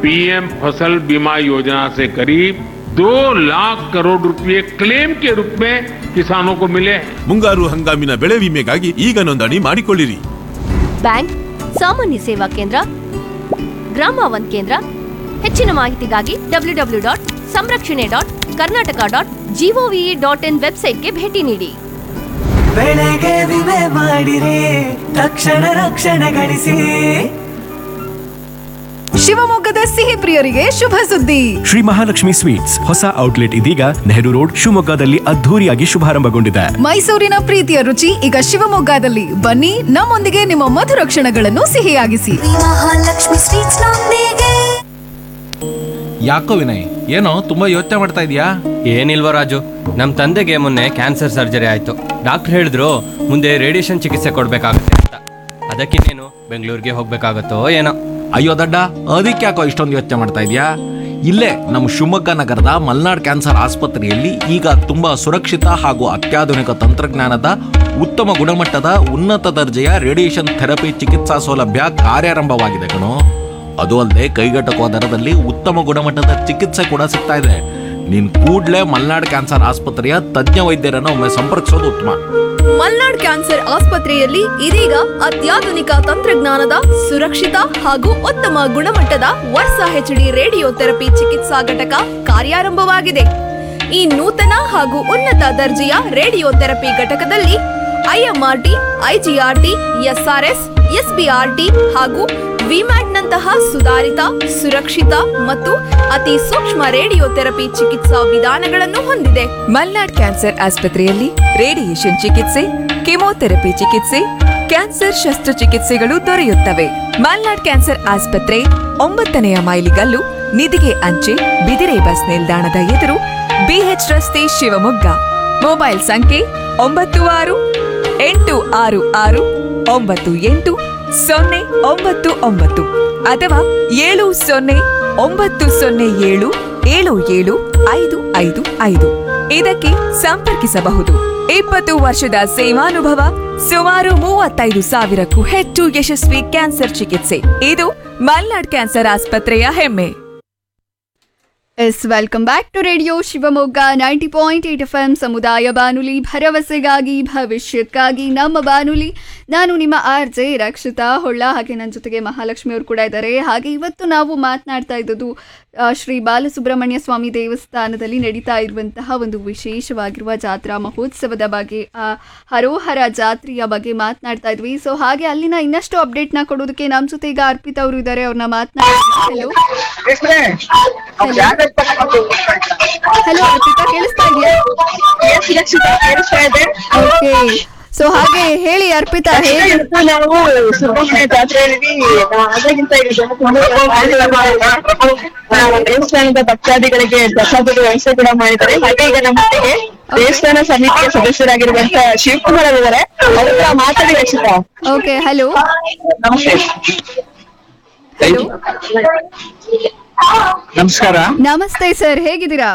PM फसल बीमा योजना से करीब दो लाख करोड़ रुपए क्लेम के रूप में किसानों को मिले हैं ಮುಂಗಾರು ಹಂಗಾಮಿನ ಬೆಳೆ ವಿಮೆಗಾಗಿ ಈಗ ನೋಂದಣಿ ಮಾಡಿಕೊಳ್ಳಿರಿ ಬ್ಯಾಂಕ್ ಸಾಮಾನ್ಯ ಸೇವಾ ಕೇಂದ್ರ ಗ್ರಾಮ ಒನ್ ಕೇಂದ್ರ ಹೆಚ್ಚಿನ ಮಾಹಿತಿಗಾಗಿ ಡಬ್ಲ್ಯೂ ಡಬ್ಲ್ಯೂ ಡಾಟ್ ಸಂರಕ್ಷಣೆ dot Karnataka dot G O V dot in ವೆಬ್ಸೈಟ್ಗೆ ಭೇಟಿ ನೀಡಿ ಬೆಳೆಗೆ ವಿಮೆ ಮಾಡಿರಿ ತಕ್ಷಣ ರಕ್ಷಣೆ ಗಳಿಸಿ ಶಿವಮೊಗ್ಗದ ಸಿಹಿ ಪ್ರಿಯರಿಗೆ ಶುಭ ಸುದ್ದಿ ಶ್ರೀ ಮಹಾಲಕ್ಷ್ಮಿ ಸ್ವೀಟ್ಸ್ ಹೊಸ ಔಟ್ಲೆಟ್ ಇದೀಗ ನೆಹರು ರೋಡ್ ಶಿವಮೊಗ್ಗದಲ್ಲಿ ಅದ್ಧೂರಿಯಾಗಿ ಶುಭಾರಂಭಗೊಂಡಿದೆ ಮೈಸೂರಿನ ಪ್ರೀತಿಯ ರುಚಿ ಈಗ ಶಿವಮೊಗ್ಗದಲ್ಲಿ ಬನ್ನಿ ನಮ್ಮೊಂದಿಗೆ ನಿಮ್ಮ ಮಧುರ ಕ್ಷಣಗಳನ್ನು ಸಿಹಿಯಾಗಿಸಿ ಮಹಾಲಕ್ಷ್ಮಿ ಸ್ವೀಟ್ಸ್ ನೊಂದಿಗೆ ಯಾಕೋ ವಿನಯ್ ಏನೋ ತುಂಬಾ ಯೋಚನೆ ಮಾಡ್ತಾ ಇದೀಯಾ ಏನಿಲ್ವ ರಾಜು ನಮ್ಮ ತಂದೆಗೆ ಮೊನ್ನೆ ಕ್ಯಾನ್ಸರ್ ಸರ್ಜರಿ ಆಯಿತು ಡಾಕ್ಟರ್ ಹೇಳಿದ್ರು ಮುಂದೆ ರೇಡಿಯೇಷನ್ ಚಿಕಿತ್ಸೆ ಕೊಡಬೇಕಾಗುತ್ತೆ ಅಂತ ಅದಕ್ಕಿನ್ನೇನು ಬೆಂಗಳೂರಿಗೆ ಹೋಗ್ಬೇಕಾಗತ್ತೋ ಏನೋ ಅಯ್ಯೋ ದಡ್ಡ ಅದಕ್ಕೆ ಯಾಕೋ ಇಷ್ಟೊಂದು ಯೋಚನೆ ಮಾಡ್ತಾ ಇದೀಯಾ ಇಲ್ಲೇ ನಮ್ಮ ಶಿವಮೊಗ್ಗ ನಗರದ ಮಲ್ನಾಡ್ ಕ್ಯಾನ್ಸರ್ ಆಸ್ಪತ್ರೆಯಲ್ಲಿ ಈಗ ತುಂಬಾ ಸುರಕ್ಷಿತ ಹಾಗೂ ಅತ್ಯಾಧುನಿಕ ತಂತ್ರಜ್ಞಾನದ ಉತ್ತಮ ಗುಣಮಟ್ಟದ ಉನ್ನತ ದರ್ಜೆಯ ರೇಡಿಯೇಷನ್ ಥೆರಪಿ ಚಿಕಿತ್ಸಾ ಸೌಲಭ್ಯ ಕಾರ್ಯಾರಂಭವಾಗಿದೆ ಕಣೋ ಅದು ಅಲ್ಲದೆ ಕೈಗೆಟಕುವ ದರದಲ್ಲಿ ಉತ್ತಮ ಗುಣಮಟ್ಟದ ಚಿಕಿತ್ಸೆ ಕೂಡ ಸಿಗ್ತಾ ಇದೆ ನೀನ್ ಕೂಡ್ಲೇ ಮಲ್ನಾಡ್ ಕ್ಯಾನ್ಸರ್ ಆಸ್ಪತ್ರೆಯ ತಜ್ಞ ವೈದ್ಯರನ್ನು ಒಮ್ಮೆ ಸಂಪರ್ಕಿಸೋದು ಉತ್ತಮ ಮಲ್ನಾಡ್ ಕ್ಯಾನ್ಸರ್ ಆಸ್ಪತ್ರೆಯಲ್ಲಿ ಇದೀಗ ಅತ್ಯಾಧುನಿಕ ತಂತ್ರಜ್ಞಾನದ ಸುರಕ್ಷಿತ ಹಾಗೂ ಉತ್ತಮ ಗುಣಮಟ್ಟದ ವರ್ಷ ಹೆಚ್ಡಿ ರೇಡಿಯೋ ಥೆರಪಿ ಚಿಕಿತ್ಸಾ ಘಟಕ ಕಾರ್ಯಾರಂಭವಾಗಿದೆ ಈ ನೂತನ ಹಾಗೂ ಉನ್ನತ ದರ್ಜೆಯ ರೇಡಿಯೋ ಥೆರಪಿ ಘಟಕದಲ್ಲಿ ಐಎಂಆರ್ಟಿ ಐಜಿಆರ್ಟಿ ಎಸ್ಆರ್ಎಸ್ ಎಸ್ಬಿಆರ್ಟಿ ಹಾಗೂ ವಿಮ್ಯಾಟ್ನಂತಹ ಸುಧಾರಿತ ಸುರಕ್ಷಿತ ಮತ್ತು ಅತಿ ಸೂಕ್ಷ್ಮ ರೇಡಿಯೋ ಥೆರಪಿ ಚಿಕಿತ್ಸಾ ವಿಧಾನಗಳನ್ನು ಹೊಂದಿದೆ ಮಲ್ನಾಡ್ ಕ್ಯಾನ್ಸರ್ ಆಸ್ಪತ್ರೆಯಲ್ಲಿ ರೇಡಿಯೇಷನ್ ಚಿಕಿತ್ಸೆ ಕೆಮೊಥೆರಪಿ ಚಿಕಿತ್ಸೆ ಕ್ಯಾನ್ಸರ್ ಶಸ್ತ್ರಚಿಕಿತ್ಸೆಗಳು ದೊರೆಯುತ್ತವೆ ಮಲ್ನಾಡ್ ಕ್ಯಾನ್ಸರ್ ಆಸ್ಪತ್ರೆ ಒಂಬತ್ತನೆಯ ಮೈಲಿಗಲ್ಲು ನಿಧಿಗೆ ಅಂಚೆ ಬಿದಿರೆ ಬಸ್ ನಿಲ್ದಾಣದ ಎದುರು ಬಿಎಚ್ ರಸ್ತೆ ಶಿವಮೊಗ್ಗ ಮೊಬೈಲ್ ಸಂಖ್ಯೆ ಒಂಬತ್ತು ಆರು ಎಂಟು ಆರು ಆರು ಒಂಬತ್ತು ಎಂಟು ಸೊನ್ನೆ ಒಂಬತ್ತು ಒಂಬತ್ತು ಅಥವಾ ಏಳು ಸೊನ್ನೆ ಒಂಬತ್ತು ಸೊನ್ನೆ ಏಳು ಏಳು ಏಳು ಐದು ಐದು ಐದು ಇದಕ್ಕೆ ಸಂಪರ್ಕಿಸಬಹುದು ಇಪ್ಪತ್ತು ವರ್ಷದ ಸೇವಾನುಭವ ಸುಮಾರು ಮೂವತ್ತೈದು ಸಾವಿರಕ್ಕೂ ಹೆಚ್ಚು ಯಶಸ್ವಿ ಕ್ಯಾನ್ಸರ್ ಚಿಕಿತ್ಸೆ ಇದು ಮಲ್ನಾಡ್ ಕ್ಯಾನ್ಸರ್ ಆಸ್ಪತ್ರೆಯ ಹೆಮ್ಮೆ yes welcome back to radio Shivamogga ninety point eight F M ಸಮುದಾಯ ಬಾನುಲಿ ಭರವಸೆಗಾಗಿ ಭವಿಷ್ಯಕ್ಕಾಗಿ ನಮ್ಮ ಬಾನುಲಿ ನಾನು ನಿಮ್ಮ ಆರ್ ಜೆ ರಕ್ಷಿತಾ ಹೊಳ್ಳ ಹಾಗೆ ನನ್ನ ಜೊತೆಗೆ ಮಹಾಲಕ್ಷ್ಮಿ ಅವರು ಕೂಡ ಇದ್ದಾರೆ ಹಾಗೆ ಇವತ್ತು ನಾವು ಮಾತನಾಡ್ತಾ ಇದ್ದದ್ದು ಆ, ಶ್ರೀ ಬಾಲಸುಬ್ರಹ್ಮಣ್ಯ ಸ್ವಾಮಿ ದೇವಸ್ಥಾನದಲ್ಲಿ ನಡೀತಾ ಇರುವಂತಹ ಒಂದು ವಿಶೇಷವಾಗಿರುವ ಜಾತ್ರಾ ಮಹೋತ್ಸವದ ಬಗ್ಗೆ ಆ, ಹರೋಹರ ಜಾತ್ರೆಯ ಬಗ್ಗೆ ಮಾತನಾಡ್ತಾ ಇದ್ವಿ ಸೊ ಹಾಗೆ ಅಲ್ಲಿನ ಇನ್ನಷ್ಟು ಅಪ್ಡೇಟ್ನ ಕೊಡೋದಕ್ಕೆ ನಮ್ಮ ಜೊತೆ ಈಗ ಅರ್ಪಿತಾ ಅವರು ಇದ್ದಾರೆ ಅವ್ರನ್ನ ಮಾತನಾಡೋಣ ಹಲೋ ಅರ್ಪಿತಾ ಕೇಳಿಸ್ತಾ ಇದೆಯಾ ಓಕೆ ಸೊ ಹಾಗೆ ಹೇಳಿ ಅರ್ಪಿತಾ ಹೇಳಿ ನಾವು ಸುಬ್ರಹ್ಮಣ್ಯ ಜಾತ್ರೆಯಲ್ಲಿ ಅದಕ್ಕಿಂತ ಈಗ ನಾವು ದೇವಸ್ಥಾನದ ಭಕ್ತಾದಿಗಳಿಗೆ ಪ್ರಸಾದದ ವ್ಯವಸ್ಥೆ ಕೂಡ ಮಾಡಿದ್ದಾರೆ ಹಾಗೆ ಈಗ ನಮ್ಮೊಟ್ಟಿಗೆ ದೇವಸ್ಥಾನ ಸಮಿತಿಯ ಸದಸ್ಯರಾಗಿರುವಂತ ಶಿವಕುಮಾರ್ ಅವರಿದ್ದಾರೆ ಅವ್ರ ಹತ್ರ ಮಾತಾಡಿ ರಕ್ಷಿತಾ ಓಕೆ ಹಲೋ ನಮಸ್ತೆ ಹಲೋ ನಮಸ್ಕಾರ ನಮಸ್ತೆ ಸರ್ ಹೇಗಿದ್ದೀರಾ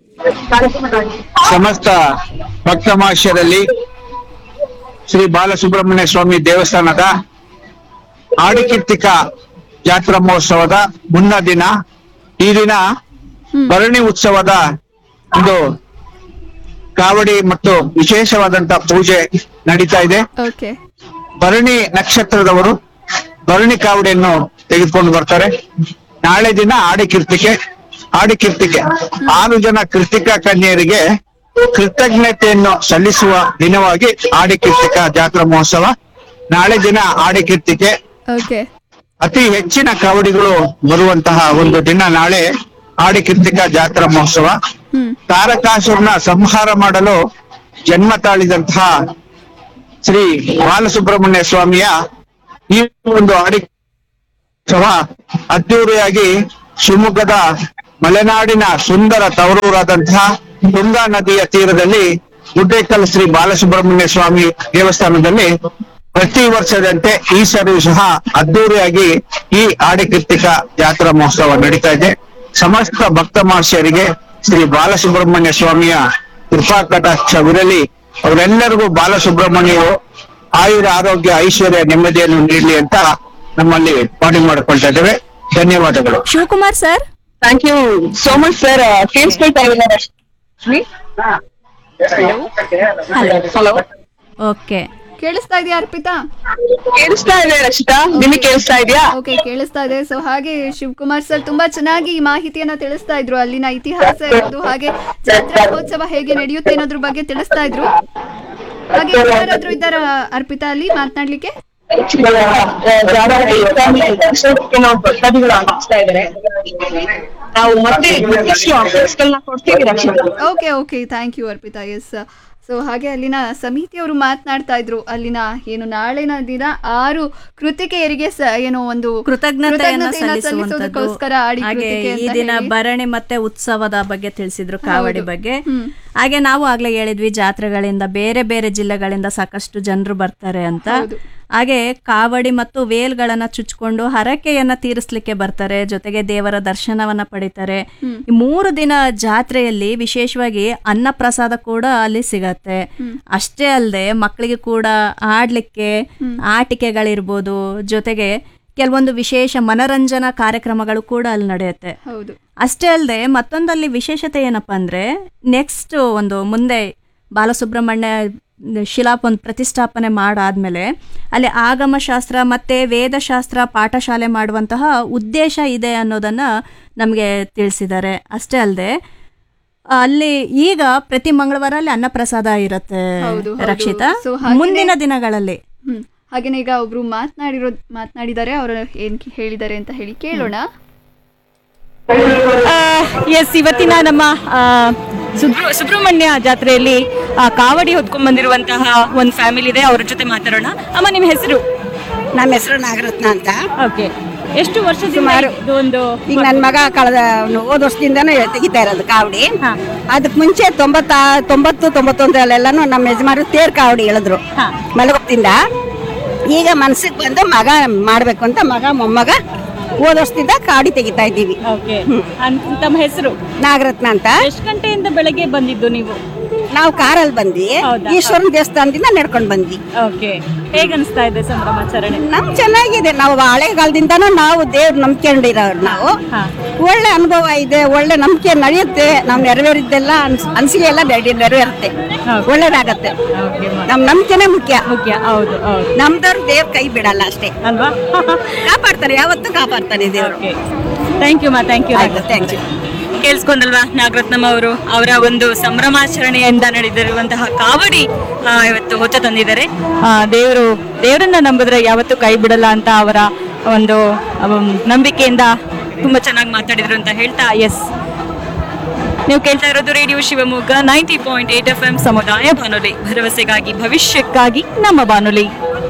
ಸಮಸ್ತ ಭಕ್ತ ಮಹಾಶಯರಲ್ಲಿ ಶ್ರೀ ಬಾಲಸುಬ್ರಹ್ಮಣ್ಯ ಸ್ವಾಮಿ ದೇವಸ್ಥಾನದ ಆಡಿಕಿರ್ತಿಕ ಜಾತ್ರಾ ಮಹೋತ್ಸವದ ಮುನ್ನ ದಿನ ಈ ದಿನ ಭರಣಿ ಉತ್ಸವದ ಒಂದು ಕಾವಡಿ ಮತ್ತು ವಿಶೇಷವಾದಂತ ಪೂಜೆ ನಡೀತಾ ಇದೆ ಓಕೆ ಭರಣಿ ನಕ್ಷತ್ರದವರು ಭರಣಿ ಕಾವಡಿಯನ್ನು ತೆಗೆದುಕೊಂಡು ಬರ್ತಾರೆ ನಾಳೆ ದಿನ ಆಡಿಕಿರ್ತಿಕೆ ಆಡಿಕಿರ್ತಿಕೆ ಆರು ಜನ ಕೃತಿಕ ಕನ್ಯರಿಗೆ ಕೃತಜ್ಞತೆಯನ್ನು ಸಲ್ಲಿಸುವ ದಿನವಾಗಿ ಆಡಿಕಿರ್ತಿಕ ಜಾತ್ರಾ ಮಹೋತ್ಸವ ನಾಳೆ ದಿನ ಆಡಿಕಿರ್ತಿಕೆ ಓಕೆ ಅತಿ ಹೆಚ್ಚಿನ ಕಾವಡಿಗಳು ಬರುವಂತಹ ಒಂದು ದಿನ ನಾಳೆ ಆಡಿಕಿರ್ತಿಕ ಜಾತ್ರಾ ಮಹೋತ್ಸವ ತಾರಕಾಸುರನ ಸಂಹಾರ ಮಾಡಲು ಜನ್ಮ ತಾಳಿದಂತಹ ಶ್ರೀ ಬಾಲಸುಬ್ರಹ್ಮಣ್ಯ ಸ್ವಾಮಿಯ ಈ ಒಂದು ಆಡಿ ಉತ್ಸವ ಅದ್ದೂರಿಯಾಗಿ ಶಿವಮೊಗ್ಗದ ಮಲೆನಾಡಿನ ಸುಂದರ ತವರೂರಾದಂತಹ ತುಂಗಾ ನದಿಯ ತೀರದಲ್ಲಿ ಗುಡ್ಡೇಕಲ್ ಶ್ರೀ ಬಾಲಸುಬ್ರಹ್ಮಣ್ಯ ಸ್ವಾಮಿ ದೇವಸ್ಥಾನದಲ್ಲಿ ಪ್ರತಿ ವರ್ಷದಂತೆ ಈ ಸರಿ ಸಹ ಅದ್ದೂರಿಯಾಗಿ ಈ ಆಡಿಕೃತಿಕ ಜಾತ್ರಾ ಮಹೋತ್ಸವ ನಡೀತಾ ಇದೆ ಸಮಸ್ತ ಭಕ್ತ ಮಹರ್ಷಿಯರಿಗೆ ಶ್ರೀ ಬಾಲಸುಬ್ರಹ್ಮಣ್ಯ ಸ್ವಾಮಿಯ ಕೃಪಾ ಕಟಾಕ್ಷವಿರಲಿ ಅವರೆಲ್ಲರಿಗೂ ಬಾಲಸುಬ್ರಹ್ಮಣ್ಯರು ಆಯುರ ಆರೋಗ್ಯ ಐಶ್ವರ್ಯ ನೆಮ್ಮದಿಯನ್ನು ನೀಡಲಿ ಅಂತ ನಮ್ಮಲ್ಲಿ ಪಾಡಿ ಮಾಡಿಕೊಳ್ತಾ ಇದ್ದೇವೆ ಧನ್ಯವಾದಗಳು Shivakumar sir thank you so much sir ಕೇಳಿಸ್ಕೊಳ್ತಾ ಇಲ್ಲ ರಶ್ಮಿ ಹಲೋ ಓಕೆ ಕೇಳಿಸ್ತಾ ಇದೆಯಾ ಅರ್ಪಿತಾ ಕೇಳಿಸ್ತಾ ಇದೆ ರಕ್ಷಿತಾ ನಿಮಗೆ ಕೇಳಿಸ್ತಾ ಇದೆಯಾ ಓಕೆ ಕೇಳಿಸ್ತಾ ಇದೆ ಸೊ ಹಾಗೆ ಶಿವಕುಮಾರ್ ಸರ್ ತುಂಬಾ ಚೆನ್ನಾಗಿ ಈ ಮಾಹಿತಿಯನ್ನ ತಿಳಿಸ್ತಾ ಇದ್ರು ಅಲ್ಲಿನ ಇತಿಹಾಸ ಇರೋದು ಹಾಗೆ ಜಾತ್ರಾ ಮಹೋತ್ಸವ ಹೇಗೆ ನಡೆಯುತ್ತೆ ಅನ್ನೋದ್ರ ಬಗ್ಗೆ ತಿಳಿಸ್ತಾ ಇದ್ರು ಹಾಗೆ ಯಾರಾದ್ರೂ ಇದ್ದಾರ ಅರ್ಪಿತಾ ಅಲ್ಲಿ ಮಾತನಾಡ್ಲಿಕ್ಕೆ ನಾವು ಭಕ್ತಾದಿಗಳು ಆಗಿಸ್ತಾ ಇದ್ದಾರೆ ನಾವು ಮತ್ತೆ ಮತ್ತಷ್ಟು updates ಗಳನ್ನ ಕೊಡ್ತೀವಿ Rakshita okay okay thank you Arpita yes so ಹಾಗೆ ಅಲ್ಲಿನ ಸಮಿತಿಯವರು ಮಾತನಾಡ್ತಾ ಇದ್ರು ಅಲ್ಲಿನ ಏನು ನಾಳಿನ ದಿನ ಆರು ಕೃತಿಕೆಯರಿಗೆ ಸ- ಏನೋ ಒಂದು ಕೃತಜ್ಞತೆಯನ್ನ ಕೃತಜ್ಞತೆಯನ್ನ ಸಲ್ಲಿಸುವಂತದ್ದು ಸಲ್ಲಿಸೋದಕ್ಕೋಸ್ಕರ ಆಡಿ ಹಾಗೆ ಕೃತಿಕೆ ಈ ಅಂತ ದಿನ ಹೇಳಿ. ಭರಣಿ ಮತ್ತೆ ಉತ್ಸವದ ಬಗ್ಗೆ ತಿಳಿಸಿದ್ರು ಕಾವಡಿ ಹೌದು. ಬಗ್ಗೆ ಹ್ಮ್. ಹಾಗೆ ನಾವು ಆಗ್ಲೇ ಹೇಳಿದ್ವಿ ಜಾತ್ರೆಗಳಿಂದ ಬೇರೆ ಬೇರೆ ಜಿಲ್ಲೆಗಳಿಂದ ಸಾಕಷ್ಟು ಜನರು ಬರ್ತಾರೆ ಅಂತ ಹೌದು. ಹಾಗೆ ಕಾವಡಿ ಮತ್ತು ವೇಲ್ಗಳನ್ನ ಚುಚ್ಕೊಂಡು ಹರಕೆಯನ್ನ ತೀರಿಸ್ಲಿಕ್ಕೆ ಬರ್ತಾರೆ ಜೊತೆಗೆ ದೇವರ ದರ್ಶನವನ್ನ ಪಡಿತಾರೆ ಹ್ಮ್. ಈ ಮೂರು ದಿನ ಜಾತ್ರೆಯಲ್ಲಿ ವಿಶೇಷವಾಗಿ ಅನ್ನ ಪ್ರಸಾದ ಕೂಡ ಅಲ್ಲಿ ಸಿಗತ್ತೆ ಹ್ಮ್. ಅಷ್ಟೇ ಅಲ್ಲದೆ ಮಕ್ಕಳಿಗೆ ಕೂಡ ಆಡ್ಲಿಕ್ಕೆ ಆಟಿಕೆಗಳಿರ್ಬೋದು ಜೊತೆಗೆ ಕೆಲವೊಂದು ವಿಶೇಷ ಮನರಂಜನಾ ಕಾರ್ಯಕ್ರಮಗಳು ಕೂಡ ಅಲ್ಲಿ ನಡೆಯುತ್ತೆ ಹೌದು ಅಷ್ಟೇ ಅಲ್ಲದೆ ಮತ್ತೊಂದಲ್ಲಿ ವಿಶೇಷತೆ ಏನಪ್ಪಾ ಅಂದ್ರೆ ನೆಕ್ಸ್ಟ್ ಒಂದು ಮುಂದೆ ಬಾಲಸುಬ್ರಹ್ಮಣ್ಯ ಶಿಲಾಪ್ ಒಂದು ಪ್ರತಿಷ್ಠಾಪನೆ ಮಾಡಾದ್ಮೇಲೆ ಅಲ್ಲಿ ಆಗಮಶಾಸ್ತ್ರ ಮತ್ತೆ ವೇದಶಾಸ್ತ್ರ ಪಾಠಶಾಲೆ ಮಾಡುವಂತಹ ಉದ್ದೇಶ ಇದೆ ಅನ್ನೋದನ್ನ ನಮಗೆ ತಿಳಿಸಿದ್ದಾರೆ ಅಷ್ಟೇ ಅಲ್ಲದೆ ಅಲ್ಲಿ ಈಗ ಪ್ರತಿ ಮಂಗಳವಾರ ಅಲ್ಲಿ ಅನ್ನಪ್ರಸಾದ ಇರುತ್ತೆ ಹೌದು, ಹೌದು. ರಕ್ಷಿತಾ So ಹಾಗೇನೆ- ಮುಂದಿನ ದಿನಗಳಲ್ಲಿ ಹ್ಮ್ ಹಾಗೇನೆ ಈಗ ಒಬ್ರು ಮಾತನಾಡಿರೋ ಮಾತನಾಡಿದ್ದಾರೆ ಅವರು ಏನ್ ಹೇಳಿದ್ದಾರೆ ಅಂತ ಹೇಳಿ ಕೇಳೋಣ ಎಸ್ ಇವತ್ತಿನ ನಮ್ಮ ಆ, ಸುಬ್ರ- ಸುಬ್ರಹ್ಮಣ್ಯ ಜಾತ್ರೆಯಲ್ಲಿ ಆ, ಕಾವಡಿ ಹೊತ್ಕೊಂಡ್ ಬಂದಿರುವಂತಹ ಒಂದು ಫ್ಯಾಮಿಲಿ ಇದೆ ಅವ್ರ ಜೊತೆ ಮಾತಾಡೋಣ ಅಮ್ಮ ನಿಮ್ಮ ಹೆಸರು ನಮ್ಮ ಹೆಸರು ನಾಗರತ್ನ ಅಂತ ಓಕೆ ಎಷ್ಟು ವರ್ಷ ಸುಮಾರು ಒಂದು ಈಗ ನನ್ನ ಮಗ ಕಳೆದ ಹೋದ ವರ್ಷದಿಂದನೂ ತೆಗಿತಾ ಇರೋದು ಕಾವಡಿ ಅದಕ್ಕೆ ಮುಂಚೆ ತೊಂಬತ್ತ ತೊಂಬತ್ತು ತೊಂಬತ್ತೊಂದರಲ್ಲೆಲ್ಲಾನು ನಮ್ಮ ಯಜಮಾನರು ತೇರ್ ಕಾವಡಿ ಹೇಳಿದ್ರು ಮಲಗುಪ್ತಿಂದ ಈಗ ಮನ್ಸಿಗೆ ಬಂದು ಮಗ ಮಾಡ್ಬೇಕು ಅಂತ ಮಗ ಮೊಮ್ಮಗ ಹೋದ ವರ್ಷದಿಂದ ಕಾವಡಿ ತೆಗಿತಾ ಇದ್ದೀವಿ ಓಕೆ ತಮ್ಮ ಹೆಸರು ನಾಗರತ್ನ ಅಂತ ಎಷ್ಟು ಗಂಟೆಯಿಂದ ಬೆಳಗ್ಗೆ ಬಂದಿದ್ದು ನೀವು ನಾವು ಕಾರಲ್ಲಿ ಬಂದ್ವಿ ಈಶ್ವರನ ದೇವಸ್ಥಾನದಿಂದ ನಡ್ಕೊಂಡು ಬಂದ್ವಿ ಓಕೆ ಹೇಗೆ ಅನಿಸ್ತಾ ಇದೆ ಸಂಭ್ರಮಾಚರಣೆ ನಮ್ ಚೆನ್ನಾಗಿದೆ ನಾವು ಹಳೆಗಾಲದಿಂದನೂ ನಾವು ದೇವ್ರ ನಂಬ್ಕೊಂಡಿರೋರು ನಾವು ಒಳ್ಳೆ ಅನುಭವ ಇದೆ ಒಳ್ಳೆ ನಂಬಿಕೆ ನಡೆಯುತ್ತೆ ನಾವು ನೆರವೇರಿದ್ದೆಲ್ಲ ಅನ್ಸ್- ಅನ್ಸಿಗೆ ಎಲ್ಲ ನೆರವೇ- ನೆರವೇರುತ್ತೆ ಒಳ್ಳೇದಾಗತ್ತೆ ನಮ್ ನಂಬಿಕೆನೆ ಮುಖ್ಯ ಮುಖ್ಯ ಹೌದು ಹೌದು ನಮ್ದವ್ರು ದೇವ್ರ ಕೈ ಬಿಡಲ್ಲ ಅಷ್ಟೇ ಅಲ್ವಾ ಕಾಪಾಡ್ತಾರೆ ಯಾವತ್ತೂ ಕಾಪಾಡ್ತಾನೆ ದೇವ್ರು ಥ್ಯಾಂಕ್ ಯು ಮಾ ಥ್ಯಾಂಕ್ ಯು ಥ್ಯಾಂಕ್ ಯು ಕೇಳಿಸ್ಕೊಂಡಲ್ವಾ ನಾಗರತ್ನಮ್ಮ ಅವರು ಅವರ ಒಂದು ಸಂಭ್ರಮಾಚರಣೆಯಿಂದ ನಡೆದಿರುವಂತಹ ಕಾವಡಿ ಆ, ಇವತ್ತು ಹೊತ್ತ ತಂದಿದ್ದಾರೆ ದೇವರು ದೇವರನ್ನ ನಂಬಿದ್ರೆ ಯಾವತ್ತೂ ಕೈ ಬಿಡಲ್ಲ ಅಂತ ಅವರ ಒಂದು ಅಮ್, ನಂಬಿಕೆಯಿಂದ ತುಂಬಾ ಚೆನ್ನಾಗಿ ಮಾತಾಡಿದ್ರು ಅಂತ ಹೇಳ್ತಾ ಎಸ್ ನೀವು ಕೇಳ್ತಾ ಇರೋದು radio Shivamogga ninety point eight F M ಸಮುದಾಯ ಬಾನುಲಿ ಭರವಸೆಗಾಗಿ ಭವಿಷ್ಯಕ್ಕಾಗಿ ನಮ್ಮ ಬಾನುಲಿ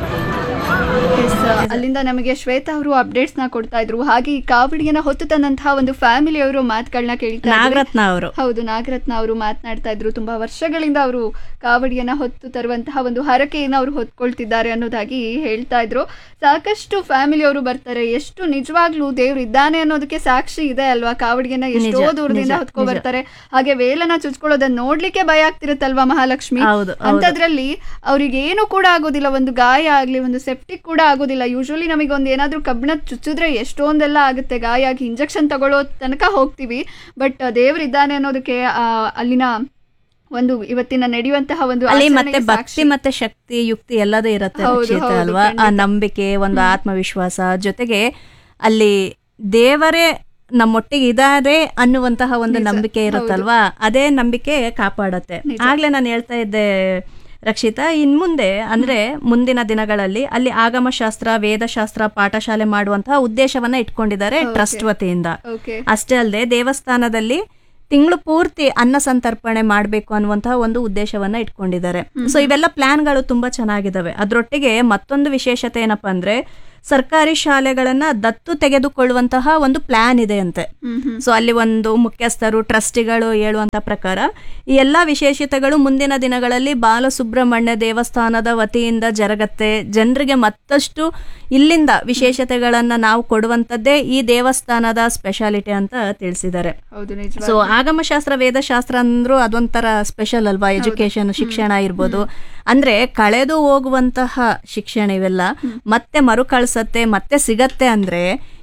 Yes, ಅಲ್ಲಿಂದ ನಮಗೆ ಶ್ವೇತಾ ಅವರು ಅಪ್ಡೇಟ್ಸ್ ನ ಕೊಡ್ತಾ ಇದ್ರು ಹಾಗೆ ಈ ಕಾವಡಿಯನ್ನ ಹೊತ್ತು ತಂದಂತಹ ಒಂದು ಫ್ಯಾಮಿಲಿ ಅವರು ಮಾತುಗಳನ್ನ ಕೇಳ್ತಾ ಇದ್ವಿ. ನಾಗರತ್ನ ಅವರು. ಹೌದು ನಾಗರತ್ನ ಅವರು ಮಾತನಾಡ್ತಾ ಇದ್ರು ತುಂಬಾ ವರ್ಷಗಳಿಂದ ಅವರು ಕಾವಡಿಯನ್ನ ಹೊತ್ತು ತರುವಂತಹ ಒಂದು ಹರಕೆಯನ್ನ ಅವರು ಹೊತ್ಕೊಳ್ತಿದ್ದಾರೆ ಅನ್ನೋದಾಗಿ ಹೇಳ್ತಾ ಇದ್ರು ಸಾಕಷ್ಟು ಫ್ಯಾಮಿಲಿ ಅವರು ಬರ್ತಾರೆ ಎಷ್ಟು ನಿಜವಾಗ್ಲೂ ದೇವ್ರು ಇದ್ದಾನೆ ಅನ್ನೋದಕ್ಕೆ ಸಾಕ್ಷಿ ಇದೆ ಅಲ್ವಾ ಕಾವಡಿಯನ್ನ ಎಷ್ಟೋ ನಿಜ, ದೂರದಿಂದ ನಿಜ, ಹೊತ್ಕೊ ನಿಜ. ಬರ್ತಾರೆ ಹಾಗೆ ವೇಲನ ಚುಚ್ಕೊಳ್ಳೋದನ್ನ ನೋಡ್ಲಿಕ್ಕೆ ಭಯ ಆಗ್ತಿರುತ್ತಲ್ವಾ ಮಹಾಲಕ್ಷ್ಮಿ ಹೌದು, ಹೌದು. ಅಂತದ್ರಲ್ಲಿ ಅವ್ರಿಗೆ ಏನು ಕೂಡ ಆಗೋದಿಲ್ಲ ಒಂದು ಗಾಯ ಆಗ್ಲಿ ಒಂದು ಸೆಪ್ಟಿಕ್ ಕೂಡ ಆಗೋದಿಲ್ಲ ಯೂಶಲಿ ನಮಗೆ ಒಂದು ಏನಾದ್ರೂ ಕಬ್ಬಿಣ ಚುಚ್ಚಿದ್ರೆ ಎಷ್ಟೊಂದೆಲ್ಲ ಆಗುತ್ತೆ ಗಾಯ ಆಗಿ ಇಂಜೆಕ್ಷನ್ ತಗೊಳ್ಳೋ ತನಕ ಹೋಗ್ತೀವಿ ಬಟ್ ದೇವರಿದ್ದಾನೆ ಅನ್ನೋದಕ್ಕೆ ಆ, ಅಲ್ಲಿನ ಒಂದು ಇವತ್ತಿನ ನಡೆಯುವಂತಹ ಒಂದು ಅಲ್ಲಿ ಆಚರಣೆಗೆ ಮತ್ತೆ ಸಾಕ್ಷಿ. ಭಕ್ತಿ ಮತ್ತೆ ಶಕ್ತಿ ಯುಕ್ತಿ ಎಲ್ಲದೂ ಇರುತ್ತೆ ಹೌದು, ರಕ್ಷಿತ ಹೌದು, ಅಲ್ವಾ ಆ ಖಂಡಿತ. ನಂಬಿಕೆ ಒಂದು ಆತ್ಮವಿಶ್ವಾಸ ಜೊತೆಗೆ ಅಲ್ಲಿ ದೇವರೇ ನಮ್ಮೊಟ್ಟಿಗೆ ಇದ್ದಾರೆ ಅನ್ನುವಂತಹ ಒಂದು ನಿಜ, ನಂಬಿಕೆ ಇರುತ್ತಲ್ವಾ ಅದೇ ನಂಬಿಕೆ ಕಾಪಾಡತ್ತೆ ಆಗ್ಲೇ ನಾನು ಹೇಳ್ತಾ ಇದ್ದೆ ರಕ್ಷಿತಾ ಇನ್ ಮುಂದೆ ಅಂದ್ರೆ ಮುಂದಿನ ದಿನಗಳಲ್ಲಿ ಅಲ್ಲಿ ಆಗಮಶಾಸ್ತ್ರ ವೇದಶಾಸ್ತ್ರ ಪಾಠಶಾಲೆ ಮಾಡುವಂತಹ ಉದ್ದೇಶವನ್ನ ಇಟ್ಕೊಂಡಿದ್ದಾರೆ Okay. ಟ್ರಸ್ಟ್ ವತಿಯಿಂದ Okay. ಅಷ್ಟೇ ಅಲ್ಲದೆ ದೇವಸ್ಥಾನದಲ್ಲಿ ತಿಂಗಳು ಪೂರ್ತಿ ಅನ್ನ ಸಂತರ್ಪಣೆ ಮಾಡಬೇಕು ಅನ್ನುವಂತಹ ಒಂದು ಉದ್ದೇಶವನ್ನ ಇಟ್ಕೊಂಡಿದ್ದಾರೆ ಸೊ ಇವೆಲ್ಲ ಪ್ಲಾನ್ಗಳು ತುಂಬಾ ಚೆನ್ನಾಗಿದಾವೆ ಅದ್ರೊಟ್ಟಿಗೆ ಮತ್ತೊಂದು ವಿಶೇಷತೆ ಏನಪ್ಪಾ ಅಂದ್ರೆ ಸರ್ಕಾರಿ ಶಾಲೆಗಳನ್ನ ದತ್ತು ತೆಗೆದುಕೊಳ್ಳುವಂತಹ ಒಂದು ಪ್ಲಾನ್ ಇದೆ ಅಂತೆ ಸೊ ಅಲ್ಲಿ ಒಂದು ಮುಖ್ಯಸ್ಥರು ಟ್ರಸ್ಟಿಗಳು ಹೇಳುವಂತ ಪ್ರಕಾರ ಈ ಎಲ್ಲಾ ವಿಶೇಷತೆಗಳು ಮುಂದಿನ ದಿನಗಳಲ್ಲಿ ಬಾಲಸುಬ್ರಹ್ಮಣ್ಯ ದೇವಸ್ಥಾನದ ವತಿಯಿಂದ ಜರಗತ್ತೆ ಜನರಿಗೆ ಮತ್ತಷ್ಟು ಇಲ್ಲಿಂದ ವಿಶೇಷತೆಗಳನ್ನ ನಾವು ಕೊಡುವಂತದ್ದೇ ಈ ದೇವಸ್ಥಾನದ ಸ್ಪೆಷಾಲಿಟಿ ಅಂತ ತಿಳಿಸಿದ್ದಾರೆ ಹೌದು ನಿಜ ಸೊ ಆಗಮಶಾಸ್ತ್ರ ವೇದಶಾಸ್ತ್ರ ಅಂದ್ರೂ ಅದೊಂಥರ ಸ್ಪೆಷಲ್ ಅಲ್ವಾ ಎಜುಕೇಶನ್ ಶಿಕ್ಷಣ ಇರ್ಬೋದು ಅಂದ್ರೆ ಕಳೆದು ಹೋಗುವಂತಹ ಶಿಕ್ಷಣ ಇವೆಲ್ಲ ಮತ್ತೆ ಮರುಕಳಿಸತ್ತೆ ಮತ್ತೆ ಸಿಗತ್ತೆ ಅಂದ್ರೆ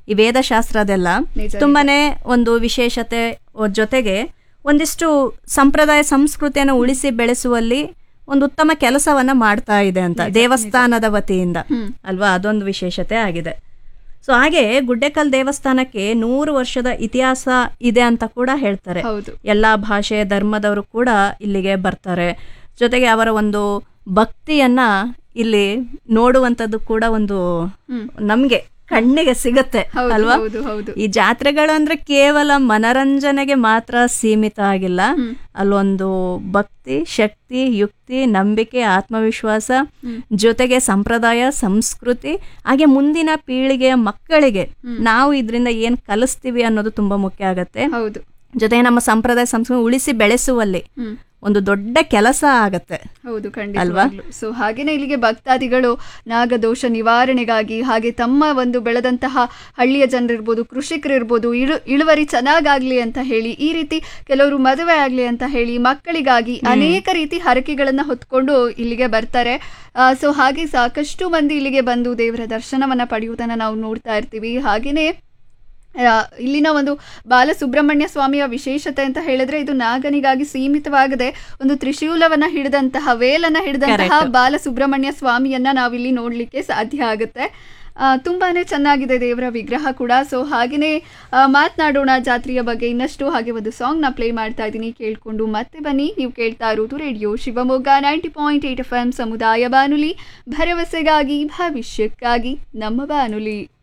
ಈ ವೇದಶಾಸ್ತ್ರದೆಲ್ಲ ನಿಜ, ತುಂಬಾನೇ ಒಂದು ವಿಶೇಷತೆ ಒ- ಜೊತೆಗೆ ಒಂದಿಷ್ಟು ಸಂಪ್ರದಾಯ ಸಂಸ್ಕೃತಿಯನ್ನು ಉಳಿಸಿ ಬೆಳೆಸುವಲ್ಲಿ ಒಂದು ಉತ್ತಮ ಕೆಲಸವನ್ನ ಮಾಡ್ತಾ ಇದೆ ಅಂತ ದೇವಸ್ಥಾನದ ವತಿಯಿಂದ ಅಲ್ವಾ ಅದೊಂದು ವಿಶೇಷತೆ ಆಗಿದೆ ಸೊ ಹಾಗೆ ಗುಡ್ಡೆಕಲ್ ದೇವಸ್ಥಾನಕ್ಕೆ ನೂರು ವರ್ಷದ ಇತಿಹಾಸ ಇದೆ ಅಂತ ಕೂಡ ಹೇಳ್ತಾರೆ ಹೌದು. ಎಲ್ಲಾ ಭಾಷೆ ಧರ್ಮದವರು ಕೂಡ ಇಲ್ಲಿಗೆ ಬರ್ತಾರೆ ಜೊತೆಗೆ ಅವರ ಒಂದು ಭಕ್ತಿಯನ್ನ ಇಲ್ಲಿ ನೋಡುವಂಥದ್ದು ಕೂಡ ಒಂದು ನಮ್ಗೆ ಕಣ್ಣಿಗೆ ಸಿಗತ್ತೆ ಹೌದು, ಅಲ್ವಾ ಹೌದು, ಹೌದು. ಈ ಜಾತ್ರೆಗಳು ಅಂದ್ರೆ ಕೇವಲ ಮನರಂಜನೆಗೆ ಮಾತ್ರ ಸೀಮಿತ ಆಗಿಲ್ಲ ಅಲ್ಲೊಂದು ಭಕ್ತಿ ಶಕ್ತಿ ಯುಕ್ತಿ ನಂಬಿಕೆ ಆತ್ಮವಿಶ್ವಾಸ ಜೊತೆಗೆ ಸಂಪ್ರದಾಯ ಸಂಸ್ಕೃತಿ ಹಾಗೆ ಮುಂದಿನ ಪೀಳಿಗೆಯ ಮಕ್ಕಳಿಗೆ ನಾವು ಇದರಿಂದ ಏನ್ ಕಲಿಸ್ತೀವಿ ಅನ್ನೋದು ತುಂಬಾ ಮುಖ್ಯ ಆಗತ್ತೆ ಹೌದು ಜೊತೆಗೆ ನಮ್ಮ ಸಂಪ್ರದಾಯ ಸಂಸ್ಕೃತಿ ಉಳಿಸಿ ಬೆಳೆಸುವಲ್ಲಿ ಒಂದು ದೊಡ್ಡ ಕೆಲಸ ಆಗತ್ತೆ ಹೌದು ಅಲ್ವಾ? ಖಂಡಿತ ಸೊ ಹಾಗೇನೆ ಇಲ್ಲಿಗೆ ಭಕ್ತಾದಿಗಳು ನಾಗದೋಷ ನಿವಾರಣೆಗಾಗಿ ಹಾಗೆ ತಮ್ಮ ಒಂದು ಬೆಳೆದಂತಹ ಹಳ್ಳಿಯ ಜನರಿರ್ಬೋದು ಕೃಷಿಕರಿರ್ಬೋದು ಇಳು ಇಳುವರಿ ಚೆನ್ನಾಗಾಗ್ಲಿ ಅಂತ ಹೇಳಿ ಈ ರೀತಿ ಕೆಲವರು ಮದುವೆ ಆಗ್ಲಿ ಅಂತ ಹೇಳಿ ಮಕ್ಕಳಿಗಾಗಿ ಅನೇಕ ರೀತಿ ಹರಕೆಗಳನ್ನ ಹೊತ್ಕೊಂಡು ಇಲ್ಲಿಗೆ ಬರ್ತಾರೆ ಸೊ ಹಾಗೆ ಸಾಕಷ್ಟು ಮಂದಿ ಇಲ್ಲಿಗೆ ಬಂದು ದೇವರ ದರ್ಶನವನ್ನ ಪಡೆಯುವುದನ್ನ ನಾವು ನೋಡ್ತಾ ಇರ್ತೀವಿ ಹಾಗೇನೆ ಆ, ಇಲ್ಲಿನ ಒಂದು ಬಾಲಸುಬ್ರಹ್ಮಣ್ಯ ಸ್ವಾಮಿಯ ವಿಶೇಷತೆ ಅಂತ ಹೇಳಿದ್ರೆ ಇದು ನಾಗನಿಗಾಗಿ ಸೀಮಿತವಾಗದೆ ಒಂದು ತ್ರಿಶೂಲವನ್ನ ಹಿಡಿದಂತಹ ವೇಲನ್ನ ಹಿಡಿದಂತಹ Correct. ಬಾಲಸುಬ್ರಹ್ಮಣ್ಯ ಸ್ವಾಮಿಯನ್ನ ನಾವಿಲ್ಲಿ ನೋಡ್ಲಿಕ್ಕೆ ಸಾಧ್ಯ ಆಗುತ್ತೆ ಆ, ತುಂಬಾನೇ ಚೆನ್ನಾಗಿದೆ ದೇವರ ವಿಗ್ರಹ ಕೂಡ ಸೊ ಹಾಗೇನೆ ಆ, ಮಾತನಾಡೋಣ ಜಾತ್ರೆಯ ಬಗ್ಗೆ ಇನ್ನಷ್ಟು ಹಾಗೆ ಒಂದು ಸಾಂಗ್ ನ ಪ್ಲೇ ಮಾಡ್ತಾ ಇದ್ದೀನಿ ಕೇಳ್ಕೊಂಡು ಮತ್ತೆ ಬನ್ನಿ ನೀವು ಕೇಳ್ತಾ ಇರೋದು radio Shivamogga ninety point eight F M ಸಮುದಾಯ ಬಾನುಲಿ ಭರವಸೆಗಾಗಿ ಭವಿಷ್ಯಕ್ಕಾಗಿ ನಮ್ಮ ಬಾನುಲಿ